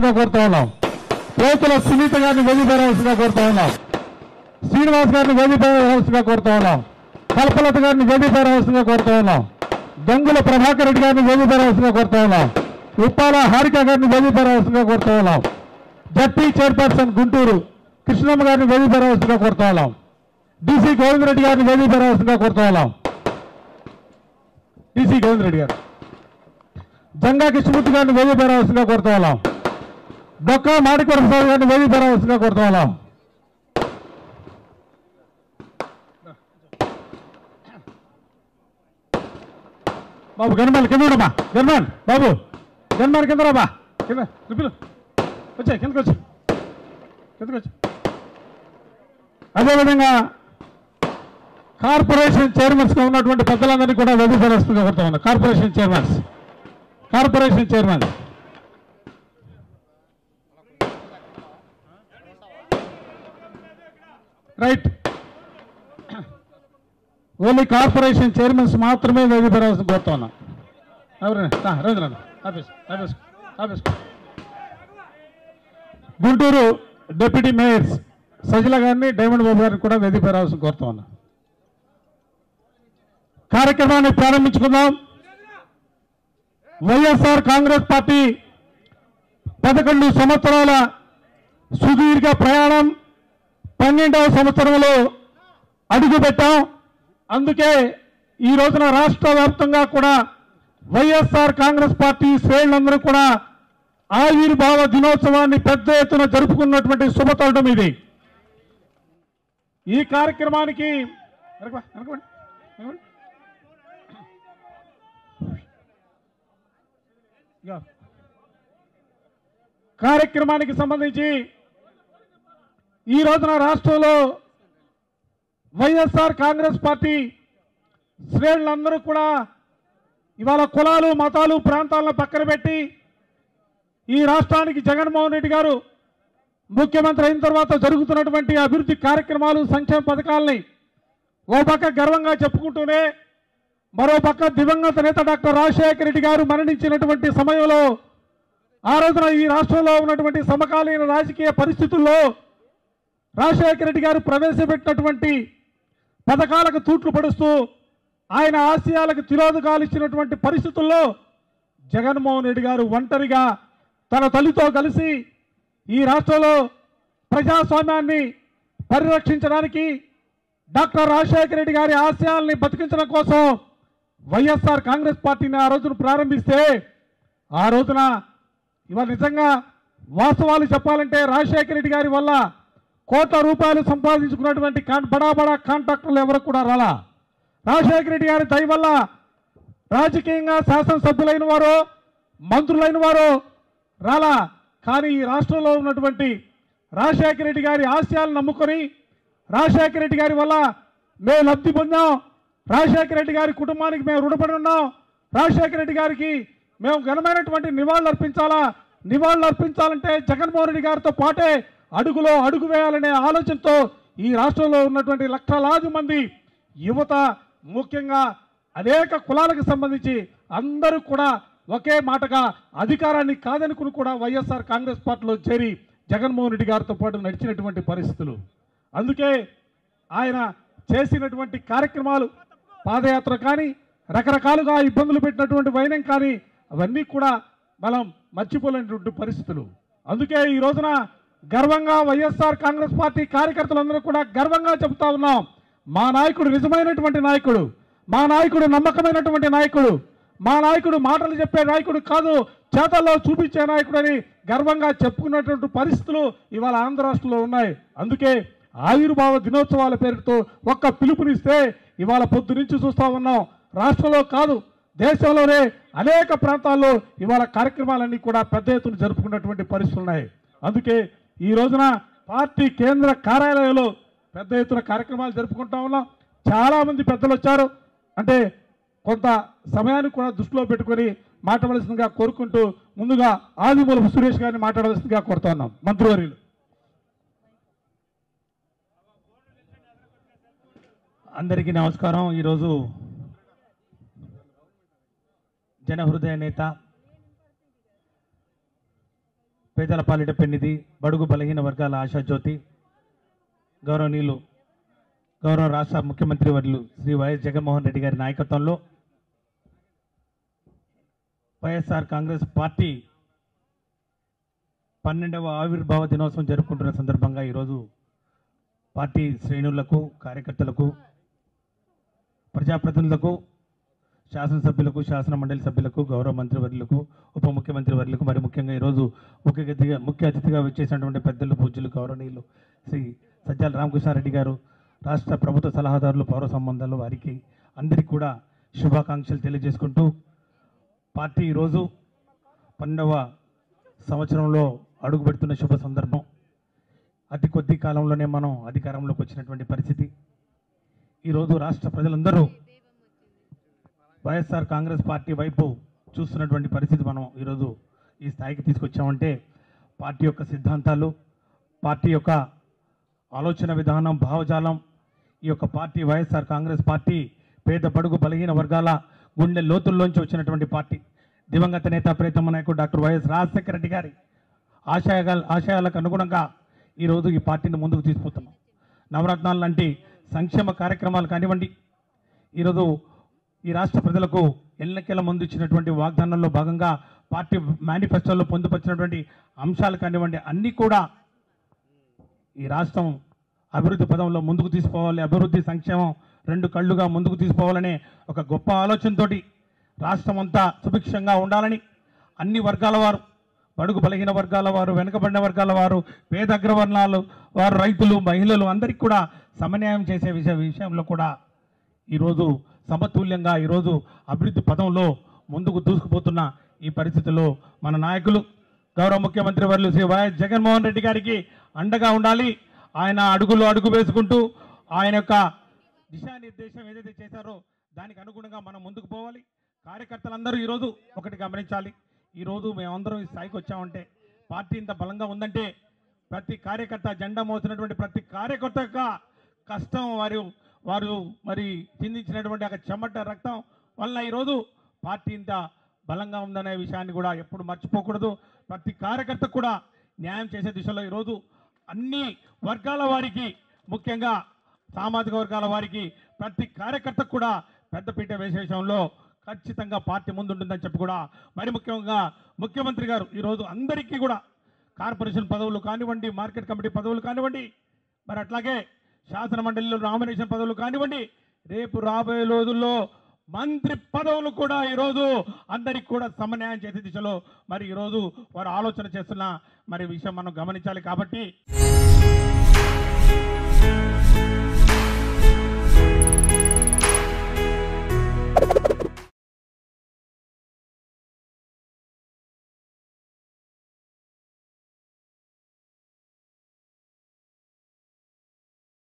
బేరవలసిందిగా కోరుతా ఉన్నాం రైతుల సునీత గారిని వేది బేరవలసిందిగా కోరుతా ఉన్నాం శ్రీనివాస్ గారిని వేది బేరవలసిందిగా కోరుతా ఉన్నాం కల్పలత గారిని వేది బేరవలసిందిగా కోరుతా ఉన్నాం గంగుల ప్రభాకర్ రెడ్డి గారిని వేది బేరవలసిందిగా కోరుతా ఉన్నాం ఉప్పాల హారిక గారిని వేది బేరవలసిందిగా కోరుతా ఉన్నాం జడ్పీ చైర్పర్సన్ గుంటూరు కృష్ణమ్మ గారిని వేది బేరవలసిందిగా కోరుతా ఉన్నాం డీసీ గోవిందరెడ్డి గారిని వేది బేరవలసిందిగా కోరుతా ఉన్నాం డీసీ గోవిందరెడ్డి గారు జంగా కృష్ణమూర్తి గారిని వేది బేరవలసిందిగా కోరుతా ఉన్నాం డొక్కా మాడికొర ప్రసాద్ గారిని వేది బేరవలసిందిగా కోరుతా ఉన్నాం బాబు గన్మాన్ కింద ఉండమ్మా గన్మాన్ బాబు గన్మాన్ కింద రాబా కింద రిపిలు వచ్చాయి కిందకి వచ్చి కిందకి వచ్చి అదేవిధంగా కార్పొరేషన్ చైర్మన్స్ గా ఉన్నటువంటి పెద్దలందరినీ కూడా వెదిపరుస్తుందిగా కోరుతా ఉన్నా corporation chairmans corporation chairman right only corporation chairmans మాత్రమే వెదిపరాల్సి కోరుతా ఉన్నా ఎవరైనా రేంద్ర office office office Guntur deputy mayors Sajila గారిని డైమండ్ బాబు గారిని కూడా వెదిపరాల్సి కోరుతా ఉన్నా కార్యక్రమాన్ని ప్రారంభించుకుందాం వైఎస్ఆర్ కాంగ్రెస్ పార్టీ పదకొండు సంవత్సరాల సుదీర్ఘ ప్రయాణం పన్నెండవ సంవత్సరంలో అడుగుపెట్టాం అందుకే ఈ రోజున రాష్ట్ర వ్యాప్తంగా కూడా వైఎస్ఆర్ కాంగ్రెస్ పార్టీ శ్రేణులందరూ కూడా ఆవిర్భావ దినోత్సవాన్ని పెద్ద ఎత్తున జరుపుకున్నటువంటి శుభతరుణం ఇది ఈ కార్యక్రమానికి వెనకబా, వెనకబండి, వెనకబండి. ఇగో. కార్యక్రమానికి సంబంధించి ఈ రోజున రాష్ట్రంలో వైఎస్ఆర్ కాంగ్రెస్ పార్టీ శ్రేణులందరూ కూడా ఇవాళ కులాలు మతాలు ప్రాంతాలను పక్కన పెట్టి ఈ రాష్ట్రానికి జగన్మోహన్ రెడ్డి గారు ముఖ్యమంత్రి అయిన తర్వాత జరుగుతున్నటువంటి అభివృద్ధి కార్యక్రమాలు సంక్షేమ పథకాలని ఓ పక్క గర్వంగా చెప్పుకుంటూనే మరో పక్క దివంగత నేత డాక్టర్ రాజశేఖర రెడ్డి గారు మరణించినటువంటి సమయంలో ఆ రోజున ఈ రాష్ట్రంలో ఉన్నటువంటి సమకాలీన రాజకీయ పరిస్థితుల్లో రాజశేఖర రెడ్డి గారు ప్రవేశపెట్టినటువంటి పథకాలకు తూట్లు పడుస్తూ ఆయన ఆశయాలకు తిరోధకాలు ఇచ్చినటువంటి పరిస్థితుల్లో జగన్మోహన్ రెడ్డి గారు ఒంటరిగా తన తల్లితో కలిసి ఈ రాష్ట్రంలో ప్రజాస్వామ్యాన్ని పరిరక్షించడానికి డాక్టర్ రాజశేఖర రెడ్డి గారి ఆశయాల్ని బతికించడం కోసం వైఎస్ఆర్ కాంగ్రెస్ పార్టీని ఆ రోజున ప్రారంభిస్తే ఆ రోజున ఇవాళ నిజంగా వాస్తవాలు చెప్పాలంటే రాజశేఖర రెడ్డి గారి వల్ల కోట్ల రూపాయలు సంపాదించుకున్నటువంటి కాన్ బడా బడా కాంట్రాక్టర్లు ఎవరు కూడా రాలా రాజశేఖర రెడ్డి గారి దయ వల్ల రాజకీయంగా శాసనసభ్యులైన వారు మంత్రులైన వారు రాలా కానీ ఈ రాష్ట్రంలో ఉన్నటువంటి రాజశేఖర రెడ్డి గారి ఆశయాలను నమ్ముకొని రాజశేఖర రెడ్డి గారి వల్ల మేము లబ్ధి పొందాం రాజశేఖర రెడ్డి గారి కుటుంబానికి మేము రుణపడి ఉన్నాం రాజశేఖర రెడ్డి గారికి మేము ఘనమైనటువంటి నివాళులు అర్పించాలా నివాళులు అర్పించాలంటే జగన్మోహన్ రెడ్డి గారితో పాటే అడుగులో అడుగు వేయాలనే ఆలోచనతో ఈ రాష్ట్రంలో ఉన్నటువంటి లక్షలాది మంది యువత ముఖ్యంగా అనేక కులాలకు సంబంధించి అందరూ కూడా ఒకే మాటగా అధికారాన్ని కాదనుకుని కూడా వైఎస్ఆర్ కాంగ్రెస్ పార్టీలో చేరి జగన్మోహన్ రెడ్డి గారితో పాటు నడిచినటువంటి పరిస్థితులు అందుకే ఆయన చేసినటువంటి కార్యక్రమాలు పాదయాత్ర కానీ రకరకాలుగా ఇబ్బందులు పెట్టినటువంటి వైనం కానీ అవన్నీ కూడా మనం మర్చిపోలేనటువంటి పరిస్థితులు అందుకే ఈ రోజున గర్వంగా వైఎస్ఆర్ కాంగ్రెస్ పార్టీ కార్యకర్తలందరూ కూడా గర్వంగా చెబుతా ఉన్నాం మా నాయకుడు నిజమైనటువంటి నాయకుడు మా నాయకుడు నమ్మకమైనటువంటి నాయకుడు మా నాయకుడు మాటలు చెప్పే నాయకుడు కాదు చేతల్లో చూపించే నాయకుడు అని గర్వంగా చెప్పుకున్నటువంటి పరిస్థితులు ఇవాళ ఆంధ్ర రాష్ట్రంలో ఉన్నాయి అందుకే ఆవిర్భావ దినోత్సవాల పేరుతో ఒక్క పిలుపునిస్తే ఇవాళ పొద్దు నుంచి చూస్తా ఉన్నాం రాష్ట్రంలో కాదు దేశంలోనే అనేక ప్రాంతాల్లో ఇవాళ కార్యక్రమాలన్నీ కూడా పెద్ద ఎత్తున జరుపుకున్నటువంటి పరిస్థితులు ఉన్నాయి అందుకే ఈ రోజున పార్టీ కేంద్ర కార్యాలయంలో పెద్ద ఎత్తున కార్యక్రమాలు జరుపుకుంటా ఉన్నాం చాలా మంది పెద్దలు వచ్చారు అంటే కొంత సమయాన్ని కూడా దృష్టిలో పెట్టుకొని మాట్లాడవలసిందిగా కోరుకుంటూ ముందుగా ఆదిమూలపు సురేష్ గారిని మాట్లాడవలసిందిగా కోరుతున్నాం మంత్రివర్యులు అందరికీ నమస్కారం ఈరోజు జనహృదయ నేత పేదల పాలిట పెన్నిది బడుగు బలహీన వర్గాల ఆశాజ్యోతి గౌరవనీయులు గౌరవ రాష్ట్ర ముఖ్యమంత్రి వర్యులు శ్రీ వైఎస్ జగన్మోహన్ రెడ్డి గారి నాయకత్వంలో వైఎస్ఆర్ కాంగ్రెస్ పార్టీ పన్నెండవ ఆవిర్భావ దినోత్సవం జరుపుకుంటున్న సందర్భంగా ఈరోజు పార్టీ శ్రేణులకు కార్యకర్తలకు ప్రజాప్రతినిధులకు శాసనసభ్యులకు శాసన మండలి సభ్యులకు గౌరవ మంత్రివర్యులకు ఉప ముఖ్యమంత్రి వర్యులకు మరి ముఖ్యంగా ఈరోజు ముఖ్య అతిథిగా ముఖ్య అతిథిగా వచ్చేసినటువంటి పెద్దలు పూజ్యులు గౌరవనీయులు శ్రీ సజ్జాల రామకృష్ణారెడ్డి గారు రాష్ట్ర ప్రభుత్వ సలహాదారులు పౌర సంబంధాలు వారికి అందరికీ కూడా శుభాకాంక్షలు తెలియజేసుకుంటూ పార్టీ ఈరోజు పన్నెండవ సంవత్సరంలో అడుగు పెడుతున్న శుభ సందర్భం అతి కొద్ది కాలంలోనే మనం అధికారంలోకి వచ్చినటువంటి పరిస్థితి ఈరోజు రాష్ట్ర ప్రజలందరూ వైఎస్ఆర్ కాంగ్రెస్ పార్టీ వైపు చూస్తున్నటువంటి పరిస్థితి మనం ఈరోజు ఈ స్థాయికి తీసుకొచ్చామంటే పార్టీ యొక్క సిద్ధాంతాలు పార్టీ యొక్క ఆలోచన విధానం భావజాలం ఈ యొక్క పార్టీ వైఎస్ఆర్ కాంగ్రెస్ పార్టీ పేద బడుగు బలహీన వర్గాల గుండె లోతుల్లోంచి వచ్చినటువంటి పార్టీ దివంగత నేత ప్రీతమ నాయకుడు డాక్టర్ వైఎస్ రాజశేఖర రెడ్డి గారి ఆశయ ఆశయాలకు అనుగుణంగా ఈరోజు ఈ పార్టీని ముందుకు తీసుకుపోతున్నాం నవరత్నాలు లాంటి సంక్షేమ కార్యక్రమాలు కానివ్వండి ఈరోజు ఈ రాష్ట్ర ప్రజలకు ఎన్నికల ముందు ఇచ్చినటువంటి వాగ్దానంలో భాగంగా పార్టీ మేనిఫెస్టోలో పొందుపరిచినటువంటి అంశాలు కానివ్వండి అన్నీ కూడా ఈ రాష్ట్రం అభివృద్ధి పదంలో ముందుకు తీసుకోవాలి అభివృద్ధి సంక్షేమం రెండు కళ్ళుగా ముందుకు తీసుకోవాలనే ఒక గొప్ప ఆలోచనతోటి రాష్ట్రం అంతా సుభిక్షంగా ఉండాలని అన్ని వర్గాల వారు బడుగు బలహీన వర్గాల వారు వెనుకబడిన వర్గాల వారు పేద అగ్రవర్ణాలు వారు రైతులు మహిళలు అందరికీ కూడా సమన్వయం చేసే విషయ విషయంలో కూడా ఈరోజు సమతుల్యంగా ఈరోజు అభివృద్ధి పదంలో ముందుకు దూసుకుపోతున్న ఈ పరిస్థితుల్లో మన నాయకులు గౌరవ ముఖ్యమంత్రి వర్యులు శ్రీ వైఎస్ జగన్మోహన్ రెడ్డి గారికి అండగా ఉండాలి ఆయన అడుగులు అడుగు వేసుకుంటూ ఆయన యొక్క దిశానిర్దేశం ఏదైతే చేశారో దానికి అనుగుణంగా మనం ముందుకు పోవాలి కార్యకర్తలందరూ ఈరోజు ఒకటి గమనించాలి ఈరోజు మేమందరం ఈ స్థాయికి వచ్చామంటే పార్టీ ఇంత బలంగా ఉందంటే ప్రతి కార్యకర్త జెండా మోసినటువంటి ప్రతి కార్యకర్త యొక్క కష్టం వారు వారు మరి చిందించినటువంటి ఆ చెమట రక్తం వల్ల ఈరోజు పార్టీ ఇంత బలంగా ఉందనే విషయాన్ని కూడా ఎప్పుడు మర్చిపోకూడదు ప్రతి కార్యకర్త కూడా న్యాయం చేసే దిశలో ఈరోజు అన్ని వర్గాల వారికి ముఖ్యంగా సామాజిక వర్గాల వారికి ప్రతి కార్యకర్తకు కూడా పెద్దపీట వేసే విషయంలో ఖచ్చితంగా పార్టీ ముందుంటుందని చెప్పి కూడా మరి ముఖ్యంగా ముఖ్యమంత్రి గారు ఈరోజు అందరికీ కూడా కార్పొరేషన్ పదవులు కానివ్వండి మార్కెట్ కమిటీ పదవులు కానివ్వండి మరి అట్లాగే శాసన మండలిలో నామినేషన్ పదవులు కానివ్వండి రేపు రాబోయే రోజుల్లో మంత్రి పదవులు కూడా ఈరోజు అందరికి కూడా సమన్వయం చేసే దిశలో మరి ఈరోజు వారు ఆలోచన చేస్తున్న మరి విషయం మనం గమనించాలి కాబట్టి